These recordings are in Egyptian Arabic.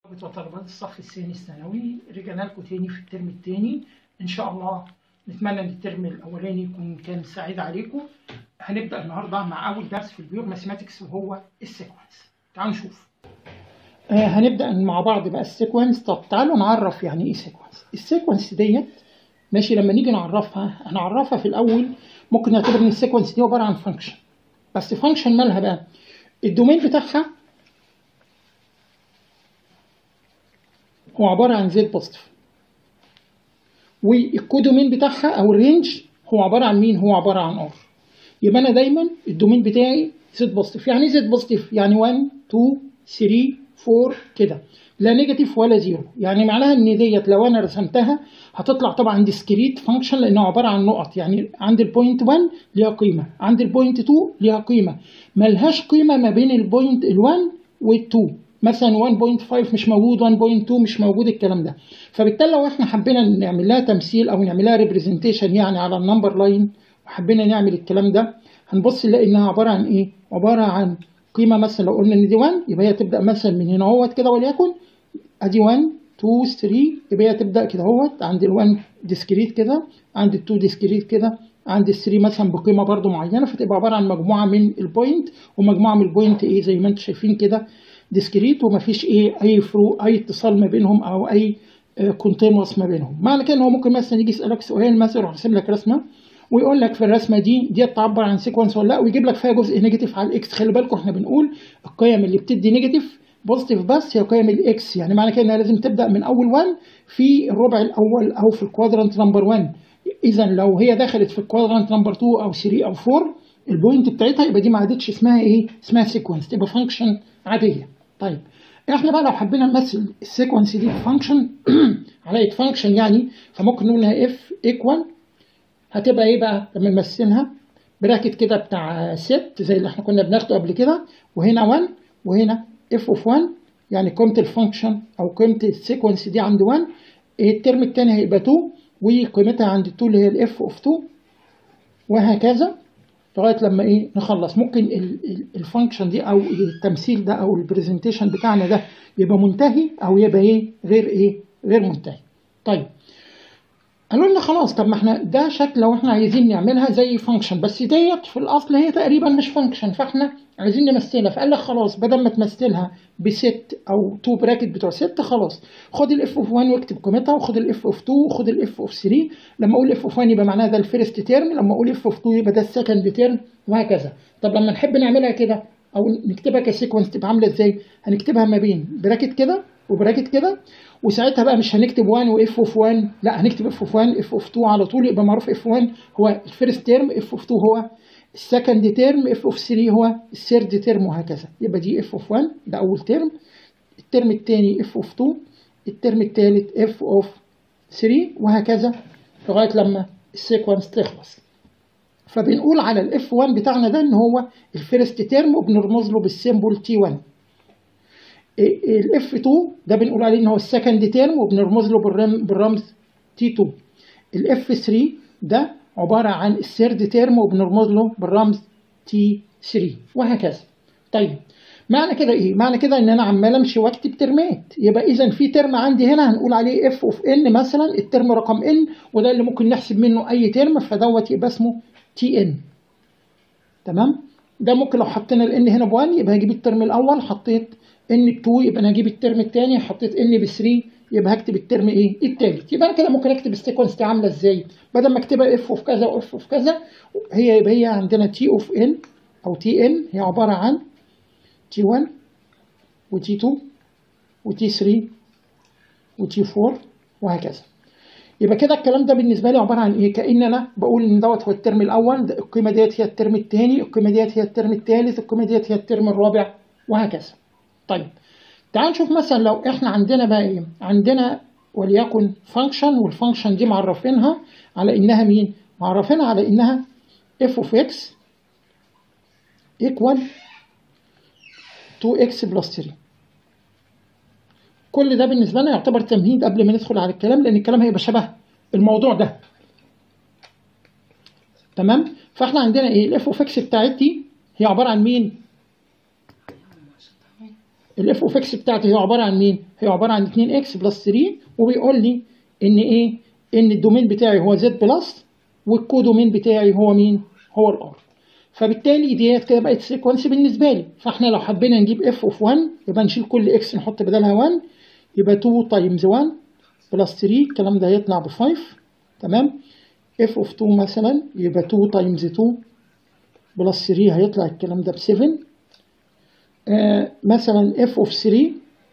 وطلبات الصف الثاني الثانوي رجعنا لكم تاني في الترم التاني ان شاء الله نتمنى ان الترم الاولاني يكون كان سعيد عليكم هنبدا النهارده مع اول درس في البيور ماثيماتكس وهو السيكونس تعالوا نشوف آه هنبدا مع بعض بقى السيكونس طب تعالوا نعرف يعني ايه سيكونس السيكونس ديت ماشي لما نيجي نعرفها هنعرفها في الاول ممكن نعتبر ان السيكونس دي عباره عن فانكشن بس فانكشن مالها بقى الدومين بتاعها هو عبارة عن زد بوزيتيف والكودومين بتاعها أو الرينج هو عبارة عن مين؟ هو عبارة عن ار يبقى أنا دايما الدومين بتاعي زد بوزيتيف يعني ايه زد بوزيتيف؟ يعني 1 2 3 4 كده لا نيجاتيف ولا زيرو يعني معناها ان ديت لو انا رسمتها هتطلع طبعا ديسكريت فانكشن لانه عباره عن نقط يعني عند البوينت 1 ليها قيمه عند البوينت 2 ليها قيمه ملهاش قيمه ما بين البوينت ال1 وال2 مثلا 1.5 مش موجود 1.2 مش موجود الكلام ده فبالتالي لو احنا حبينا نعمل لها تمثيل او نعمل لها ريبريزنتيشن يعني على النمبر لاين وحبينا نعمل الكلام ده هنبص نلاقي انها عباره عن ايه عباره عن قيمه مثلا لو قلنا ان دي 1 يبقى هي تبدا مثلا من هنا اهوت كده وليكن ادي 1 2 3 يبقى هي تبدا كده اهوت عند ال1 ديسكريت كده عند ال2 ديسكريت كده عند ال3 مثلا بقيمه برده معينه فتبقى عباره عن مجموعه من البوينت ومجموعه من البوينت ايه زي ما انتم شايفين كده ديسكريت ومفيش ايه اي فرو اي اتصال ما بينهم او اي كونتينوس ما بينهم معنى كده ان هو ممكن مثلا يجي يسالك سؤال مثلا يروح راسم لك رسمه ويقول لك في الرسمه دي دي تعبر عن سيكونس ولا لا ويجيب لك فيها جزء نيجاتيف على الاكس خلي بالكم احنا بنقول القيم اللي بتدي نيجاتيف بوزيتيف بس هي قيم الاكس يعني معنى كده انها لازم تبدا من اول 1 في الربع الاول او في الكوادرانت نمبر 1 اذا لو هي دخلت في الكوادرانت نمبر 2 او 3 او 4 البوينت بتاعتها يبقى دي ما عادتش اسمها ايه اسمها سيكونس تبقى فانكشن عاديه طيب احنا بقى لو حبينا نمثل السيكونس دي فانكشن على فانكشن يعني فممكن نقول لها اف ايكوال هتبقى ايه بقى لما نمثلها براكت كده بتاع ست زي اللي احنا كنا بناخده قبل كده وهنا 1 وهنا اف اوف 1 يعني قيمه الفانكشن او قيمه السيكونس دي عند 1 الترم الثاني هيبقى 2 وقيمتها عند 2 اللي هي الاف اوف 2 وهكذا لغايه لما ايه نخلص ممكن الفانكشن دي او التمثيل ده او البرزنتيشن بتاعنا ده يبقى منتهي او يبقى ايه غير ايه غير منتهي طيب قالوا لنا خلاص طب ما احنا ده شكل لو احنا عايزين نعملها زي فانكشن بس ديت في الاصل هي تقريبا مش فانكشن فاحنا عايزين نمثلها فقال لك خلاص بدل ما تمثلها بست او تو براكت بتوع ست خلاص خد الاف اوف 1 واكتب قيمتها وخد اف اوف 2 وخد اف اوف 3 لما اقول اف اوف 1 يبقى معناها ده الفيرست تيرم لما اقول اف اوف 2 يبقى ده السكند تيرم وهكذا طب لما نحب نعملها كده او نكتبها كسيكونس تبقى عامله ازاي هنكتبها ما بين براكت كده وبراكت كده وساعتها بقى مش هنكتب 1 واف اوف 1 لا هنكتب اف اوف 1 اف اوف 2 على طول يبقى معروف اف 1 هو الفيرست تيرم اف اوف 2 هو السكند تيرم اف اوف 3 هو الثيرد تيرم وهكذا يبقى دي اف اوف 1 ده اول تيرم الترم الثاني اف اوف 2 الترم الثالث اف اوف 3 وهكذا لغايه لما السيكونس تخلص فبنقول على الاف 1 بتاعنا ده ان هو الفيرست تيرم وبنرمز له بالسيمبل تي 1 الاف 2 ده بنقول عليه ان هو السكند تيرم وبنرمز له بالرمز تي 2 الاف 3 ده عباره عن الثيرد تيرم وبنرمز له بالرمز تي 3 وهكذا طيب معنى كده ايه معنى كده ان انا عمال امشي واكتب ترمات يبقى اذا في ترم عندي هنا هنقول عليه اف اوف ان مثلا الترم رقم ان وده اللي ممكن نحسب منه اي ترم فدوت يبقى اسمه تي ان تمام ده ممكن لو حطينا الان هنا ب1 يبقى هجيب الترم الاول حطيت ان ب2 يبقى انا هجيب الترم الثاني حطيت ان ب3 يبقى هكتب الترم ايه الثالث يبقى انا كده ممكن اكتب السيكونس دي عامله ازاي بدل ما اكتبها اف اوف كذا واف اوف كذا هي يبقى هي عندنا تي اوف ان او تي ان هي عباره عن تي 1 وتي 2 وتي 3 وتي 4 وهكذا يبقى كده الكلام ده بالنسبه لي عباره عن ايه كان انا بقول ان دوت هو الترم الاول القيمه ديت هي الترم الثاني القيمه ديت هي الترم الثالث القيمه ديت هي الترم الرابع وهكذا طيب تعال نشوف مثلا لو احنا عندنا بقى ايه عندنا وليكن فانكشن والفانكشن دي معرفينها على انها مين معرفينها على انها f of x equal 2x plus 3 كل ده بالنسبه لنا يعتبر تمهيد قبل ما ندخل على الكلام لان الكلام هيبقى شبه الموضوع ده تمام فاحنا عندنا ايه الاف اوف اكس بتاعتي هي عباره عن مين الاف اوف اكس بتاعتي هي عباره عن مين؟ هي عباره عن 2 اكس بلس 3 وبيقول لي ان ايه؟ ان الدومين بتاعي هو زد بلس والكودومين بتاعي هو مين؟ هو الار. فبالتالي ديت كده بقت سيكونس بالنسبه لي فاحنا لو حبينا نجيب اف اوف 1 يبقى نشيل كل اكس نحط بدلها 1 يبقى 2 تايمز 1 بلس 3 الكلام ده هيطلع ب 5 تمام اف اوف 2 مثلا يبقى 2 تايمز 2 بلس 3 هيطلع الكلام ده ب 7 آه مثلا اف اوف 3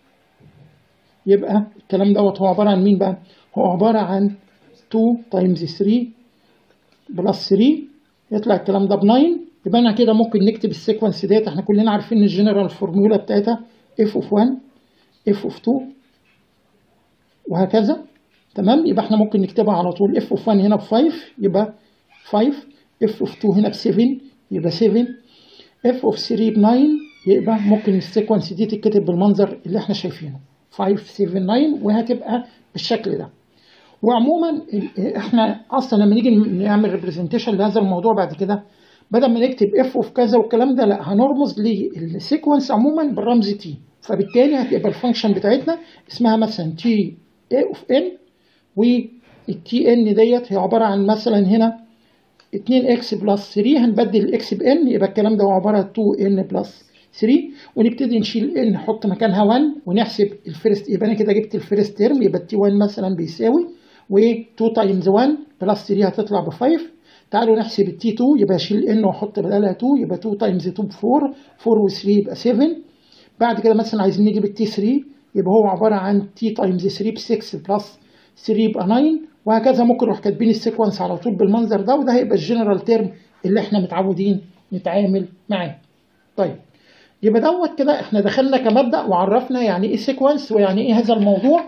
يبقى الكلام دوت هو عباره عن مين بقى؟ هو عباره عن 2 تايمز 3 بلس 3 يطلع الكلام ده ب 9 يبقى انا كده ممكن نكتب السيكونس ديت احنا كلنا عارفين ان الجنرال فورمولا بتاعتها اف اوف 1 اف اوف 2 وهكذا تمام يبقى احنا ممكن نكتبها على طول اف اوف 1 هنا ب 5 يبقى 5 اف اوف 2 هنا ب 7 يبقى 7 اف اوف 3 ب 9 يبقى ممكن السيكونس دي تتكتب بالمنظر اللي احنا شايفينه 5 7 9 وهتبقى بالشكل ده وعموما احنا اصلا لما نيجي نعمل ريبريزنتيشن لهذا الموضوع بعد كده بدل ما نكتب اف اوف كذا والكلام ده لا هنرمز للسيكونس عموما بالرمز تي فبالتالي هتبقى الفانكشن بتاعتنا اسمها مثلا تي اي اوف ان والتي ان ديت هي عباره عن مثلا هنا 2 اكس بلس 3 هنبدل الاكس بان يبقى الكلام ده هو عباره عن 2 ان بلس 3 ونبتدي نشيل ان نحط مكانها 1 ونحسب الفيرست يبقى انا كده جبت الفيرست ترم يبقى التي 1 مثلا بيساوي و2 تايمز 1 بلس 3 هتطلع ب 5 تعالوا نحسب التي 2 يبقى اشيل ان واحط بدلها 2 يبقى 2 تايمز 2 ب 4 4 و 3 يبقى 7 بعد كده مثلا عايزين نجيب التي 3 يبقى هو عباره عن تي تايمز 3 ب 6 بلس 3 يبقى 9 وهكذا ممكن نروح كاتبين السيكونس على طول بالمنظر ده وده هيبقى الجنرال تيرم اللي احنا متعودين نتعامل معاه. طيب يبقى دوت كده احنا دخلنا كمبدا وعرفنا يعني ايه سيكونس ويعني ايه هذا الموضوع.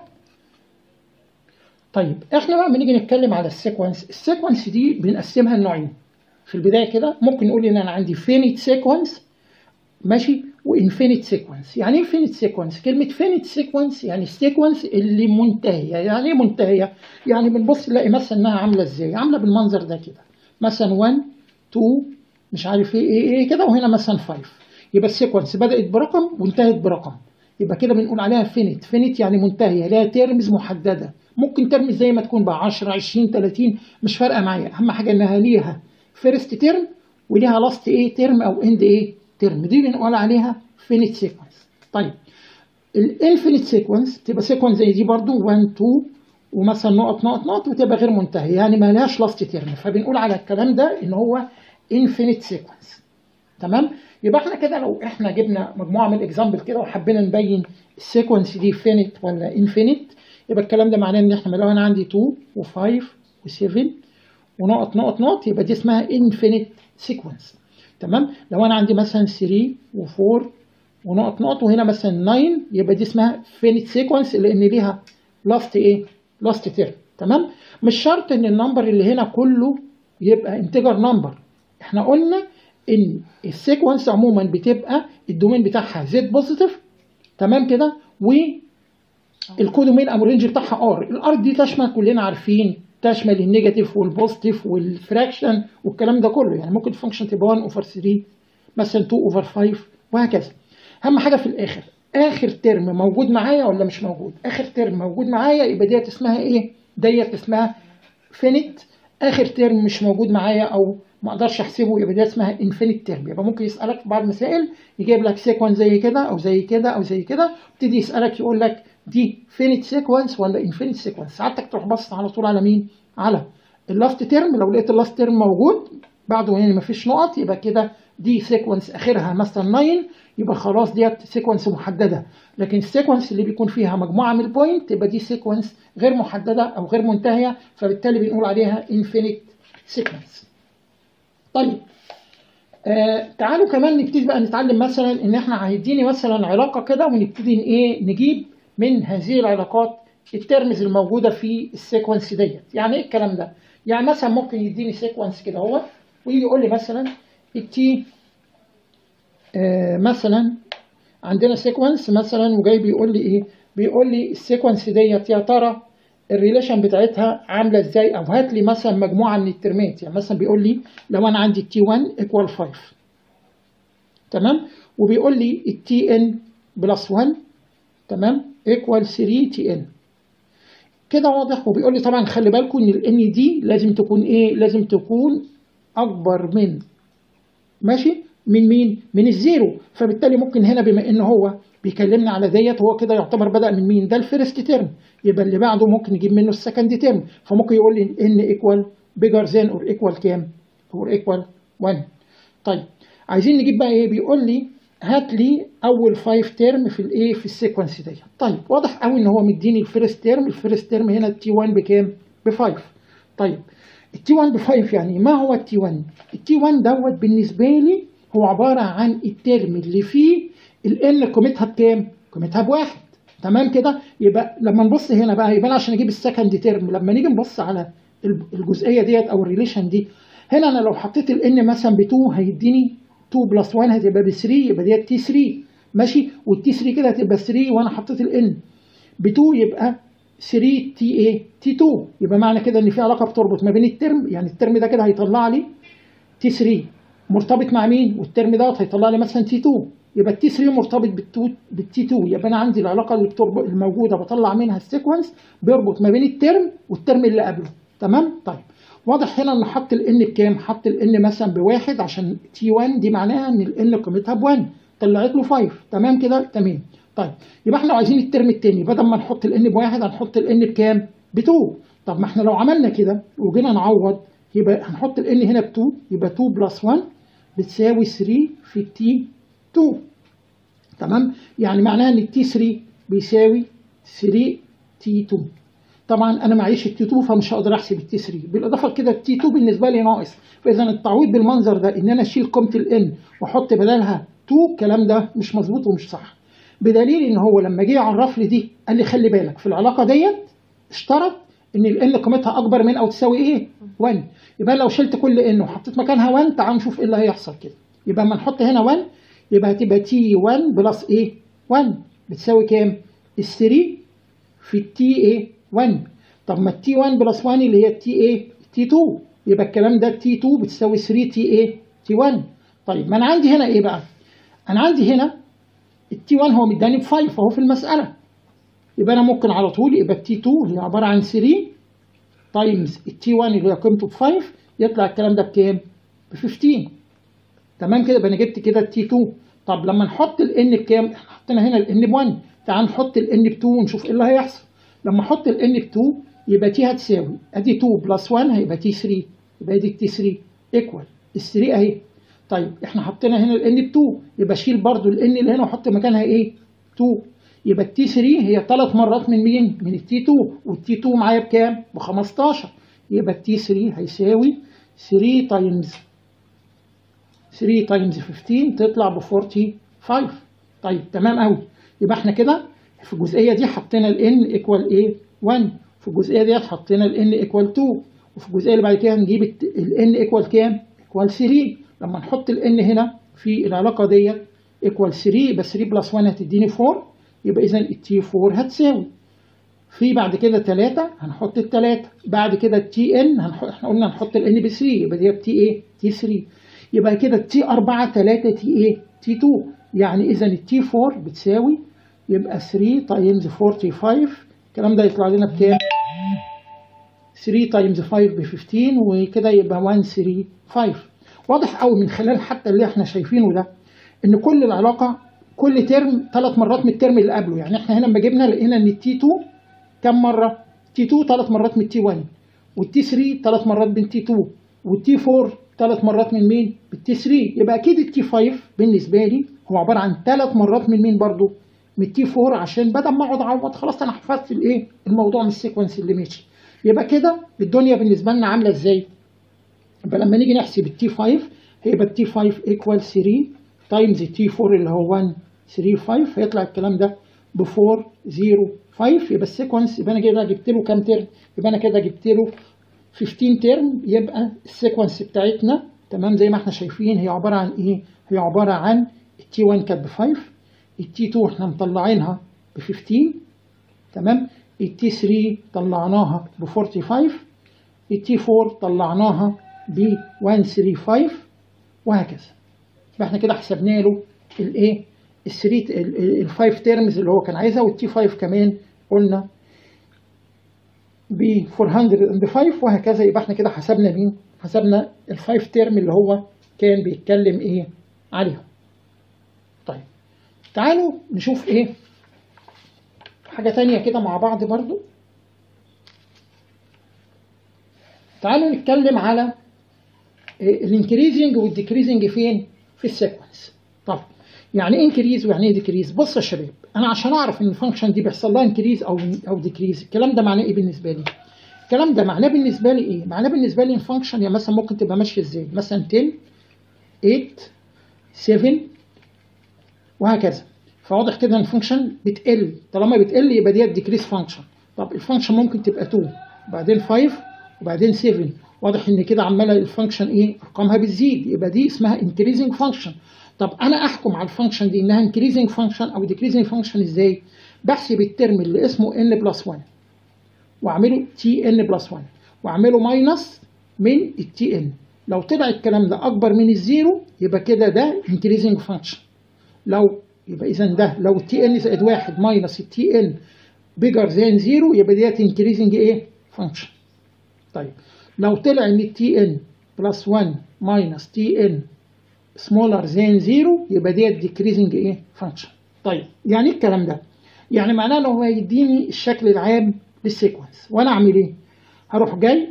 طيب احنا بقى بنيجي نتكلم على السيكونس، السيكونس دي بنقسمها لنوعين. في البدايه كده ممكن نقول ان انا عندي فينيت سيكونس ماشي وانفينيت سيكونس يعني ايه انفينيت سيكونس كلمه فينيت سيكونس يعني السيكونس اللي منتهيه يعني ايه منتهيه يعني بنبص نلاقي مثلا انها عامله ازاي عامله بالمنظر ده كده مثلا 1 2 مش عارف ايه ايه ايه كده وهنا مثلا 5 يبقى السيكونس بدات برقم وانتهت برقم يبقى كده بنقول عليها فينيت فينيت يعني منتهيه لها تيرمز محدده ممكن ترمز زي ما تكون بقى 10 20 30 مش فارقه معايا اهم حاجه انها ليها فيرست تيرم وليها لاست ايه تيرم او اند ايه ترم دي بنقول عليها فينيت سيكونس طيب الانفينيت سيكونس تبقى سيكونس زي دي برضو 1 2 ومثلا نقط نقط نقط وتبقى غير منتهيه يعني ما لهاش لاست تيرم فبنقول على الكلام ده ان هو انفينيت سيكونس تمام يبقى احنا كده لو احنا جبنا مجموعه من الاكزامبل كده وحبينا نبين السيكونس دي فينيت ولا انفينيت يبقى الكلام ده معناه ان احنا لو انا عندي 2 و5 و7 ونقط نقط نقط يبقى دي اسمها انفينيت سيكونس تمام لو انا عندي مثلا 3 و4 ونقط نقط وهنا مثلا 9 يبقى دي اسمها فينيت سيكونس لان ليها لاست ايه لاست تيرم تمام مش شرط ان النمبر اللي هنا كله يبقى انتجر نمبر احنا قلنا ان السيكونس عموما بتبقى الدومين بتاعها زد بوزيتيف تمام كده والكودومين او الرينج بتاعها ار الار دي تشمل كلنا عارفين تشمل النيجاتيف والبوزيتيف والفراكشن والكلام ده كله يعني ممكن الفانكشن تبقى 1 اوفر 3 مثلا 2 اوفر 5 وهكذا اهم حاجه في الاخر اخر ترم موجود معايا ولا مش موجود اخر ترم موجود معايا يبقى ديت اسمها ايه ديت اسمها فينيت اخر ترم مش موجود معايا او ما اقدرش احسبه يبقى دي اسمها انفينيت ترم يبقى ممكن يسالك في بعض المسائل يجيب لك سيكونس زي كده او زي كده او زي كده يبتدي يسالك يقول لك دي فينيت سيكونس ولا انفينيت سيكونس ساعتك تروح بص على طول على مين على اللاست ترم لو لقيت اللاست ترم موجود بعده يعني مفيش نقط يبقى كده دي سيكونس اخرها مثلا 9 يبقى خلاص ديت سيكونس محدده لكن السيكونس اللي بيكون فيها مجموعه من البوينت يبقى دي سيكونس غير محدده او غير منتهيه فبالتالي بنقول عليها انفينيت سيكونس طيب آه تعالوا كمان نبتدي بقى نتعلم مثلا ان احنا هيديني مثلا علاقه كده ونبتدي ايه نجيب من هذه العلاقات الترمز الموجوده في السيكونس ديت يعني ايه الكلام ده يعني مثلا ممكن يديني سيكونس كده اهوت ويجي يقول لي مثلا التي آه مثلا عندنا سيكونس مثلا وجاي بيقول لي ايه بيقول لي السيكونس ديت يا ترى الريليشن بتاعتها عامله ازاي او هات لي مثلا مجموعه من الترمات يعني مثلا بيقول لي لو انا عندي تي 1 ايكوال 5 تمام وبيقول لي التي ان بلس 1 تمام ايكوال 3 تي ان كده واضح وبيقول لي طبعا خلي بالكم ان الان دي لازم تكون ايه لازم تكون اكبر من ماشي من مين من الزيرو فبالتالي ممكن هنا بما ان هو بيكلمنا على ديت هو كده يعتبر بدا من مين ده الفيرست تيرم يبقى اللي بعده ممكن نجيب منه السكند تيرم فممكن يقول لي ان ايكوال بيجر ذان اور ايكوال كام اور ايكوال 1 طيب عايزين نجيب بقى ايه بيقول لي هات لي اول 5 تيرم في الايه في السيكونس دي طيب واضح قوي ان هو مديني الفيرست تيرم الفيرست تيرم هنا التي 1 بكام ب 5 طيب التي 1 ب 5 يعني ما هو التي 1 التي 1 دوت بالنسبه لي هو عباره عن الترم اللي فيه الان قيمتها بكام قيمتها بواحد تمام كده يبقى لما نبص هنا بقى يبقى أنا عشان اجيب السكند تيرم لما نيجي نبص على الجزئيه ديت او الريليشن دي هنا انا لو حطيت الان مثلا ب 2 هيديني 2 بلس 1 هتبقى ب 3 يبقى ديت تي 3 ماشي والتي 3 كده هتبقى 3 وانا حطيت الان ب 2 يبقى 3 تي ايه تي 2 يبقى معنى كده ان في علاقه بتربط ما بين الترم يعني الترم ده كده هيطلع لي تي 3 مرتبط مع مين والترم دوت هيطلع لي مثلا تي 2 يبقى التي 3 مرتبط بالتي 2 يبقى انا عندي العلاقه اللي بتربط الموجوده بطلع منها السيكونس بيربط ما بين الترم والترم اللي قبله تمام طيب واضح هنا ان حط الان بكام حط الان مثلا بواحد عشان تي 1 دي معناها ان الان قيمتها ب1 طلعت له 5 تمام كده تمام طيب يبقى احنا عايزين الترم الثاني بدل ما نحط الان بواحد هنحط الان بكام ب2 طب ما احنا لو عملنا كده وجينا نعوض يبقى هنحط الان هنا ب2 يبقى 2 بلس 1 بتساوي 3 في التي 2 تمام يعني معناها ان التي 3 بيساوي 3 تي 2 طبعا انا معيش التي 2 فمش هقدر احسب التي 3 بالاضافه لكده التي 2 بالنسبه لي ناقص فاذا التعويض بالمنظر ده ان انا اشيل قيمه الان واحط بدلها 2 الكلام ده مش مظبوط ومش صح بدليل ان هو لما جه يعرف لي دي قال لي خلي بالك في العلاقه ديت اشترط ان الان قيمتها اكبر من او تساوي ايه 1 يبقى لو شلت كل ان وحطيت مكانها 1 تعال نشوف ايه اللي هيحصل كده يبقى اما نحط هنا 1 يبقى هتبقى تي 1 بلس ايه 1 بتساوي كام ال 3 في التي ايه 1 طب ما التي 1 بلس 1 اللي هي التي ايه تي 2 يبقى الكلام ده تي 2 بتساوي 3 تي ايه تي 1 طيب ما انا عندي هنا ايه بقى انا عندي هنا التي 1 هو مداني ب 5 اهو في المساله يبقى انا ممكن على طول يبقى التي 2 هي عباره عن 3 تايمز التي 1 اللي هي قيمته ب 5 يطلع الكلام ده بكام ب 15 تمام كده يبقى انا جبت كده التي 2 طب لما نحط الان بكام احنا حطينا هنا الان ب 1 تعال نحط الان ب 2 ونشوف ايه اللي هيحصل لما احط الان ب 2 يبقى تي هتساوي ادي 2 بلس 1 هيبقى تي 3 يبقى دي تي 3 ايكوال ال 3 اهي طيب احنا حطينا هنا الان ب 2 يبقى شيل برضو الان اللي هنا وحط مكانها ايه 2 يبقى التي 3 هي ثلاث مرات من مين من التي 2 والتي 2 معايا بكام ب 15 يبقى التي 3 هيساوي 3 تايمز 3 تايمز 15 تطلع ب 45 طيب تمام قوي يبقى احنا كده في الجزئيه دي حطينا الان ايكوال ايه 1 في الجزئيه ديت حطينا الان ايكوال 2 وفي الجزئيه اللي بعد كده هنجيب الان ايكوال كام ايكوال 3 لما نحط الان هنا في العلاقه ديت ايكوال 3 يبقى 3 بلس 1 هتديني 4 يبقى اذا التي 4 هتساوي في بعد كده 3 هنحط الثلاثه بعد كده التي ان هنحط احنا قلنا هنحط الان ب 3 يبقى ديت تي ايه تي 3 يبقى كده التي 4 3 تي ايه تي 2 يعني اذا التي 4 بتساوي يبقى 3 تايمز 45 الكلام ده يطلع لنا بكام 3 تايمز 5 ب 15 وكده يبقى 135 واضح قوي من خلال حتى اللي احنا شايفينه ده ان كل العلاقه كل ترم ثلاث مرات من الترم اللي قبله يعني احنا هنا لما جبنا لقينا ان التي 2 كم مره تي 2 ثلاث مرات من التي 1 والتي 3 ثلاث مرات من تي 2 والتي 4 ثلاث مرات من مين بالتي 3 يبقى اكيد التي 5 بالنسبه لي هو عباره عن ثلاث مرات من مين برضو من التي 4 عشان بدل ما اقعد اعوض خلاص انا حفظت الايه الموضوع من السيكونس اللي ماشي يبقى كده الدنيا بالنسبه لنا عامله ازاي يبقى لما نيجي نحسب التي 5 هيبقى التي 5 ايكوال 3 تايمز التي 4 اللي هو 1 3 5 هيطلع الكلام ده ب 4 0 5 يبقى السيكونس يبقى انا كده جبت له كام ترم يبقى انا كده جبت له 15 ترم يبقى السيكونس بتاعتنا تمام زي ما احنا شايفين هي عباره عن ايه هي عباره عن التي 1 كانت ب 5 التي 2 احنا مطلعينها ب 15 تمام التي 3 طلعناها ب 45 التي 4 طلعناها ب 135 وهكذا يبقى احنا كده حسبنا له الايه الثري الفايف تيرمز اللي هو كان عايزها والتي 5 كمان قلنا ب 405 وهكذا يبقى احنا كده حسبنا مين؟ حسبنا الفايف تيرم اللي هو كان بيتكلم ايه عليهم. طيب تعالوا نشوف ايه حاجة تانية كده مع بعض برضو تعالوا نتكلم على الانكريزنج والديكريزنج فين؟ في السيكونس. طب يعني ايه انكريز ويعني ايه ديكريز؟ بص يا شباب انا عشان اعرف ان الفانكشن دي بيحصل لها انكريز او او ديكريز الكلام ده معناه ايه بالنسبه لي؟ الكلام ده معناه بالنسبه لي ايه؟ معناه بالنسبه لي الفانكشن يعني مثلا ممكن تبقى ماشيه ازاي؟ مثلا 10 8 7 وهكذا. فواضح كده ان الفانكشن بتقل طالما بتقل يبقى ديت ديكريز فانكشن. طب الفانكشن ممكن تبقى 2 وبعدين 5 وبعدين 7 واضح ان كده عماله الفانكشن ايه ارقامها بتزيد يبقى دي اسمها انكريزنج فانكشن طب انا احكم على الفانكشن دي انها انكريزنج فانكشن او ديكريزنج فانكشن ازاي بحسب الترم اللي اسمه n بلس 1 واعمله تي ان بلس 1 واعمله ماينس من التي ان لو طلع الكلام ده اكبر من الزيرو يبقى كده ده انكريزنج فانكشن لو يبقى اذا ده لو التي ان زائد 1 ماينس التي ان بيجر ذان زيرو يبقى ديت انكريزنج ايه فانكشن طيب لو طلع ان التي ان بلس 1 ماينس تي ان سمولر ذان زيرو يبقى ديت ديكريزنج ايه فانكشن طيب يعني ايه الكلام ده يعني معناه ان هو هيديني الشكل العام للسيكونس وانا اعمل ايه هروح جاي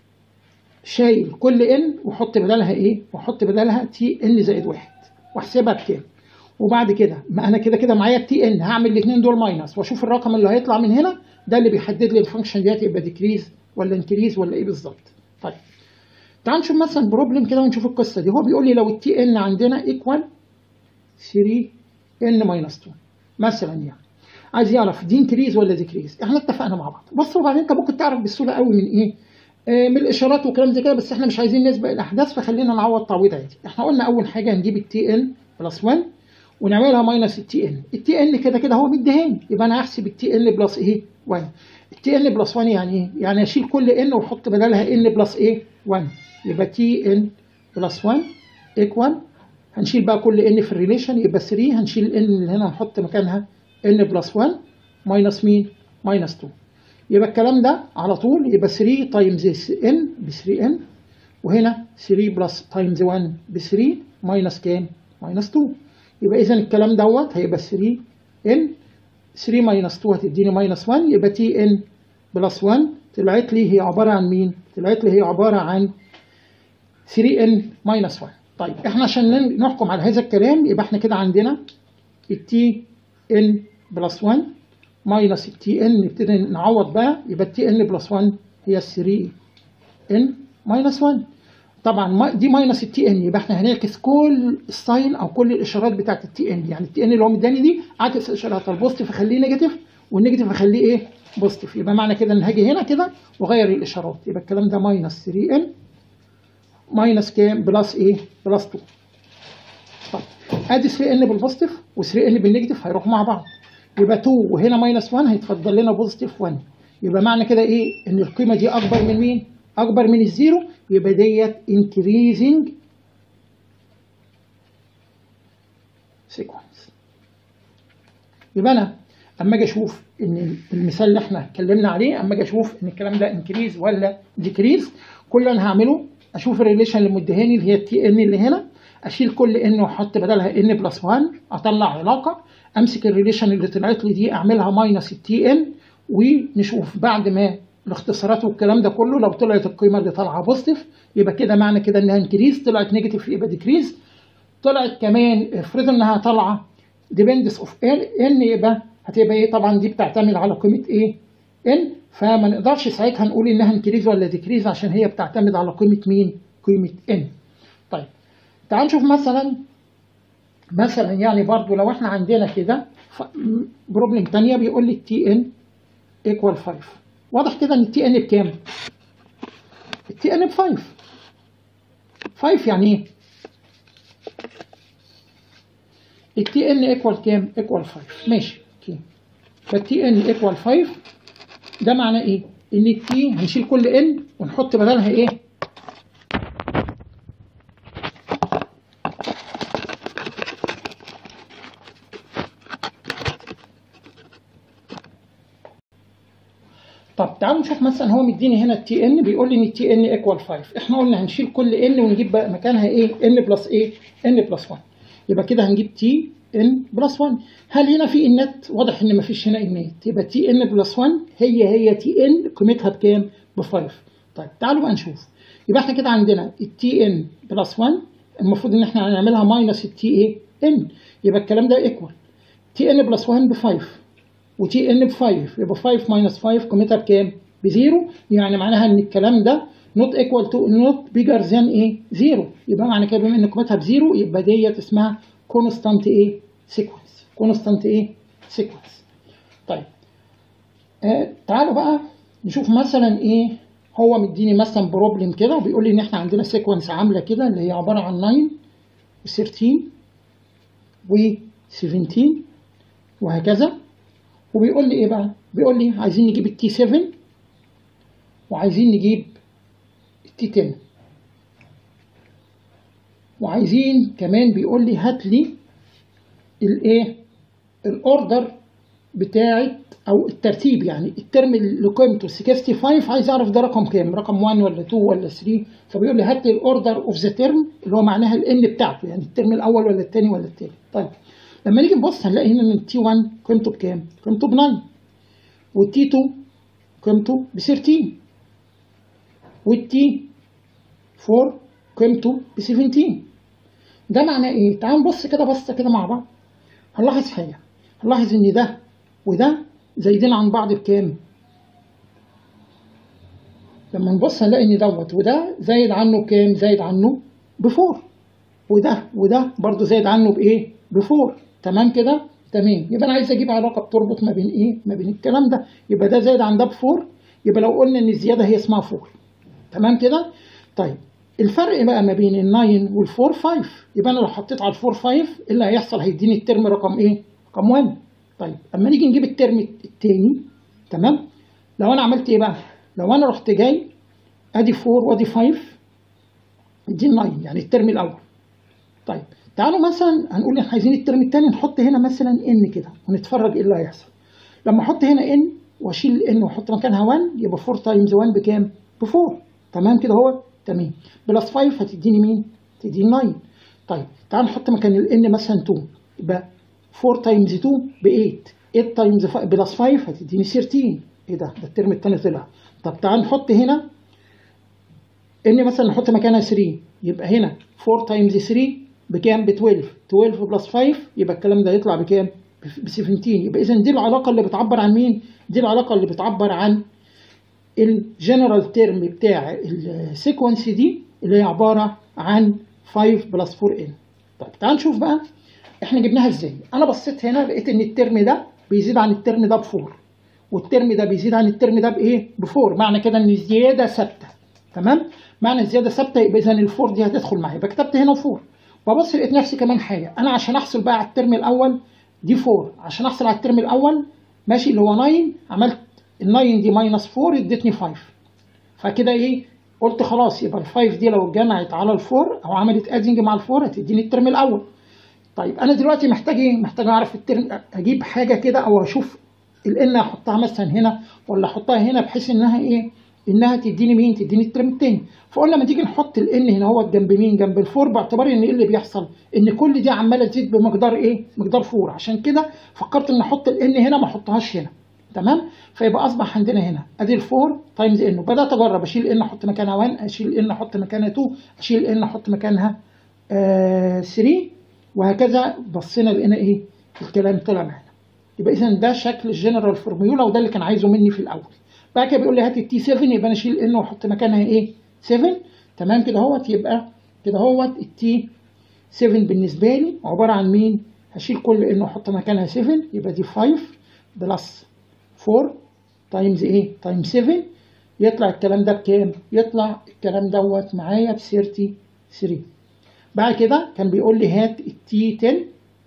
شايل كل ان واحط بدلها ايه واحط بدلها تي ان زائد واحد واحسبها بكام وبعد كده ما انا كده كده معايا التي ان هعمل الاثنين دول ماينس واشوف الرقم اللي هيطلع من هنا ده اللي بيحدد لي الفانكشن ديت يبقى ديكريز ولا انكريز ولا ايه بالظبط طيب تعال نشوف مثلا بروبلم كده ونشوف القصه دي هو بيقول لي لو التي ان عندنا ايكوال 3 ان ماينس 2 مثلا يعني عايز يعرف دي انكريز ولا ديكريز احنا اتفقنا مع بعض بص وبعدين انت ممكن تعرف بسهوله قوي من ايه آه من الاشارات وكلام زي كده بس احنا مش عايزين نسبق الاحداث فخلينا نعوض تعويض عادي احنا قلنا اول حاجه هنجيب التي ان بلس 1 ونعملها ماينس التي ان التي ان كده كده هو مديهاني يبقى انا هحسب التي ان بلس ايه 1 التي ان بلس 1 يعني ايه يعني اشيل كل ان واحط بدلها ان بلس ايه 1 يبقى تي ان بلس 1 ايكوال هنشيل بقى كل ان في الريليشن يبقى 3 هنشيل الان اللي هنا نحط مكانها ان بلس 1 ماينس مين ماينس 2 يبقى الكلام ده على طول يبقى 3 تايمز ان ب 3 ان وهنا 3 بلس تايمز 1 ب 3 ماينس كام ماينس 2 يبقى اذا الكلام دوت هيبقى 3 ان 3 ماينس 2 هتديني ماينس 1 يبقى تي ان بلس 1 طلعت لي هي عباره عن مين؟ طلعت لي هي عباره عن 3 ان ماينس 1 طيب احنا عشان نحكم على هذا الكلام يبقى احنا كده عندنا التي ان بلس 1 ماينس التي ان نبتدي نعوض بقى يبقى التي ان بلس 1 هي 3 ان ماينس 1 طبعا دي ماينس التي ان يبقى احنا هنعكس كل الساين او كل الاشارات بتاعت التي ان يعني التي ان اللي هو مداني دي عكس اشاراتها البوزيتيف اخليه نيجاتيف والنيجاتيف اخليه ايه بوزيتيف يبقى معنى كده ان هاجي هنا كده واغير الاشارات يبقى الكلام ده ماينس 3 ان ماينس كام بلس ايه بلس 2 طيب ادي 3 ان بالبوزيتيف و3 ان بالنيجاتيف هيروحوا مع بعض يبقى 2 وهنا ماينس 1 هيتفضل لنا بوزيتيف 1 يبقى معنى كده ايه ان القيمه دي اكبر من مين اكبر من الزيرو يبقى ديت increasing sequence يبقى انا اما اجي اشوف ان المثال اللي احنا اتكلمنا عليه اما اجي اشوف ان الكلام ده انكريز ولا ديكريز كل اللي انا هعمله اشوف الريليشن اللي مديهاني اللي هي التي ان اللي هنا اشيل كل ان واحط بدلها ان بلس 1 اطلع علاقه امسك الريليشن اللي طلعت لي دي اعملها ماينس التي ان ونشوف بعد ما الاختصارات والكلام ده كله لو طلعت القيمه اللي طالعه بوزيتيف يبقى كده معنى كده انها انكريز طلعت نيجاتيف يبقى ديكريز طلعت كمان افرض انها طالعه ديبندس اوف ان ان يبقى هتبقى ايه طبعا دي بتعتمد على قيمه ايه ان فما نقدرش ساعتها نقول انها انكريز ولا ديكريز عشان هي بتعتمد على قيمه مين قيمه ان طيب تعال نشوف مثلا مثلا يعني برضو لو احنا عندنا كده بروبلم ثانيه بيقول لي التي ان ايكوال 5 واضح كده ان التي ان بكام؟ التي ان ب 5 5 يعني ايه؟ التي ان ايكوال كام؟ ايكوال 5 ماشي اوكي فالتي ان ايكوال 5 ده معناه ايه؟ ان التي هنشيل كل ان ونحط بدلها ايه؟ طب تعالوا نشوف مثلا هو مديني هنا التي ان بيقول لي ان التي ان ايكوال 5 احنا قلنا هنشيل كل ان ونجيب بقى مكانها ايه ان بلس ايه ان بلس 1 يبقى كده هنجيب تي ان بلس 1 هل هنا في انات واضح ان مفيش هنا انات يبقى تي ان بلس 1 هي هي تي ان قيمتها بكام ب 5 طيب تعالوا بقى نشوف يبقى احنا كده عندنا التي ان بلس 1 المفروض ان احنا هنعملها ماينس التي ايه ان يبقى الكلام ده ايكوال تي ان بلس 1 ب 5 وتي ان ب 5 يبقى 5 ماينس 5 قيمتها بكام؟ بزيرو يعني معناها ان الكلام ده نوت ايكوال تو نوت بيجر ذان ايه؟ زيرو يبقى معنى كده بما ان قيمتها بزيرو يبقى ديت اسمها كونستانت ايه؟ سيكونس كونستانت ايه؟ سيكونس طيب آه تعالوا بقى نشوف مثلا ايه هو مديني مثلا بروبلم كده وبيقول لي ان احنا عندنا سيكونس عامله كده اللي هي عباره عن 9 و13 و17 وهكذا وبيقول لي ايه بقى؟ بيقول لي عايزين نجيب التي 7 وعايزين نجيب التي 10 وعايزين كمان بيقول لي هات لي الايه؟ الاوردر بتاعت او الترتيب يعني الترم اللي قيمته 65 عايز اعرف ده رقم كام؟ رقم 1 ولا 2 ولا 3 فبيقول لي هات لي الاوردر اوف ذا ترم اللي هو معناها الان بتاعته يعني الترم الاول ولا الثاني ولا الثالث طيب لما نيجي نبص هنلاقي هنا ان التي 1 قيمته بكام؟ قيمته ب 9 والتي 2 قيمته ب 13 والتي 4 قيمته ب 17 ده معناه ايه؟ تعال نبص كده بصه كده مع بعض هنلاحظ حاجه هنلاحظ ان ده وده زايدين عن بعض بكام؟ لما نبص هنلاقي ان دوت وده زايد عنه بكام؟ زايد عنه ب 4 وده وده برضه زايد عنه بايه؟ ب 4 تمام كده؟ تمام يبقى انا عايز اجيب علاقه بتربط ما بين ايه؟ ما بين الكلام ده يبقى ده زايد عن ده ب 4 يبقى لو قلنا ان الزياده هي اسمها 4 تمام كده؟ طيب الفرق بقى ما بين ال 9 وال 4 5 يبقى انا لو حطيت على ال 4 5 ايه اللي هيحصل؟ هيديني الترم رقم ايه؟ رقم 1 طيب اما نيجي نجيب الترم التاني تمام؟ لو انا عملت ايه بقى؟ لو انا رحت جاي ادي 4 وادي 5 دي 9 يعني الترم الاول طيب تعالوا مثلا هنقول احنا عايزين الترم الثاني نحط هنا مثلا ان كده ونتفرج ايه اللي هيحصل لما احط هنا ان واشيل ان واحط مكانها 1 يبقى 4 تايمز 1 بكام؟ ب 4 تمام كده اهو تمام بلس 5 هتديني مين؟ تديني 9 طيب تعال نحط مكان الان مثلا 2 يبقى 4 تايمز 2 ب 8 8 تايمز بلس 5 هتديني 13 ايه ده؟ ده الترم الثاني طلع طب تعال نحط هنا ان مثلا نحط مكانها 3 يبقى هنا 4 تايمز 3 بكام؟ ب 12 12 بلس 5 يبقى الكلام ده يطلع بكام؟ ب 17 يبقى اذا دي العلاقه اللي بتعبر عن مين؟ دي العلاقه اللي بتعبر عن الجنرال تيرم بتاع السيكونس دي اللي هي عباره عن 5 بلس 4 ان طيب تعال نشوف بقى احنا جبناها ازاي انا بصيت هنا لقيت ان الترم ده بيزيد عن الترم ده ب 4 والترم ده بيزيد عن الترم ده بايه ب 4 معنى كده ان الزياده ثابته تمام معنى الزياده ثابته يبقى اذا ال4 دي هتدخل معايا يبقى كتبت هنا 4 ببص لقيت نفسي كمان حاجه انا عشان احصل بقى على الترم الاول دي 4 عشان احصل على الترم الاول ماشي اللي هو 9 عملت ال 9 دي ماينس 4 ادتني 5 فكده ايه قلت خلاص يبقى ال 5 دي لو اتجمعت على ال 4 او عملت ادنج مع ال 4 هتديني الترم الاول طيب انا دلوقتي محتاج ايه محتاج اعرف الترم اجيب حاجه كده او اشوف الان احطها مثلا هنا ولا احطها هنا بحيث انها ايه انها تديني مين تديني الترم التاني فقلنا لما تيجي نحط الان هنا هو جنب مين جنب الفور باعتبار ان ايه اللي بيحصل ان كل دي عماله تزيد بمقدار ايه مقدار فور عشان كده فكرت ان احط الان هنا ما احطهاش هنا تمام فيبقى اصبح عندنا هنا ادي الفور تايمز ان وبدات اجرب اشيل ان احط مكانها 1 اشيل ان احط مكانها 2 اشيل ان احط مكانها آه 3 وهكذا بصينا لقينا ايه الكلام طلع معانا يبقى اذا ده شكل الجنرال فورميولا وده اللي كان عايزه مني في الاول بعد كده بيقول لي هات التي 7 يبقى انا اشيل ان واحط مكانها ايه 7 تمام كده اهوت يبقى كده اهوت التي 7 بالنسبه لي عباره عن مين هشيل كل ان واحط مكانها 7 يبقى دي 5 بلس 4 تايمز ايه تايمز 7 يطلع الكلام ده بكام يطلع الكلام دوت معايا ب 33 بعد كده كان بيقول لي هات التي 10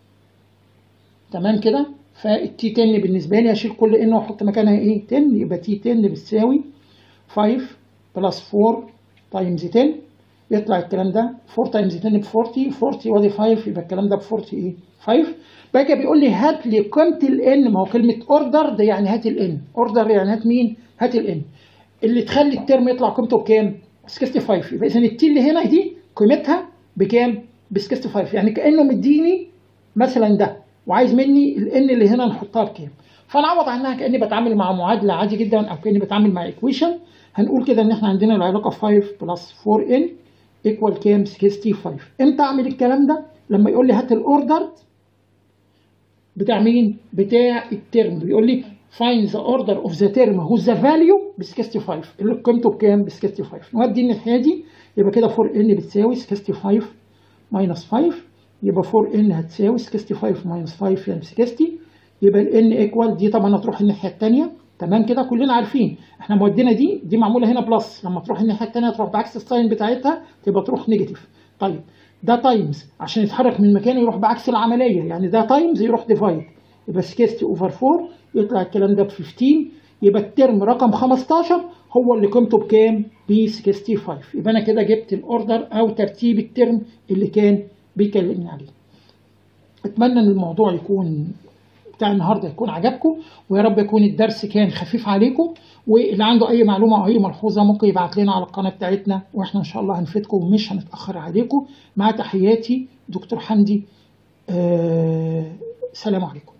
تمام كده فالتي 10 بالنسبه لي هشيل كل ان واحط مكانها ايه 10 يبقى تي 10 بتساوي 5 بلس 4 تايمز 10 يطلع الكلام ده 4 تايمز 10 ب 40 40 وادي 5 يبقى الكلام ده ب 40 ايه 5 بقى بيقول لي هات لي قيمه الان ما هو كلمه اوردر ده يعني هات الان اوردر يعني هات مين هات الان اللي تخلي الترم يطلع قيمته بكام 65 يبقى اذا التي اللي هنا دي قيمتها بكام ب 65 يعني كانه مديني مثلا ده وعايز مني الان اللي هنا نحطها بكام فانا اعوض عنها كاني بتعامل مع معادله عادي جدا او كاني بتعامل مع ايكويشن هنقول كده ان احنا عندنا العلاقه 5 بلس 4 ان ايكوال كام 65 امتى اعمل الكلام ده لما يقول لي هات الاوردر بتاع مين بتاع الترم بيقول لي find the order of the term whose the value ب 65 اللي قيمته بكام ب 65 نودي الناحيه دي يبقى كده 4 ان بتساوي 65 minus 5 يبقى 4 ان هتساوي 65 minus 5 يعني 60 يبقى ال n ايكوال دي طبعا هتروح الناحيه الثانيه تمام كده كلنا عارفين احنا مودينا دي دي معموله هنا بلس لما تروح الناحيه الثانيه تروح بعكس الساين بتاعتها تبقى تروح نيجاتيف طيب ده تايمز عشان يتحرك من مكانه يروح بعكس العمليه يعني ده تايمز يروح ديفايد يبقى 60 اوفر 4 يطلع الكلام ده ب 15 يبقى الترم رقم 15 هو اللي قيمته بكام؟ ب 65 يبقى انا كده جبت الاوردر او ترتيب الترم اللي كان بيكلمني عليه. اتمنى ان الموضوع يكون بتاع النهارده يكون عجبكم ويا رب يكون الدرس كان خفيف عليكم واللي عنده اي معلومه او اي ملحوظه ممكن يبعت لنا على القناه بتاعتنا واحنا ان شاء الله هنفيدكم ومش هنتاخر عليكم مع تحياتي دكتور حمدي آه سلام عليكم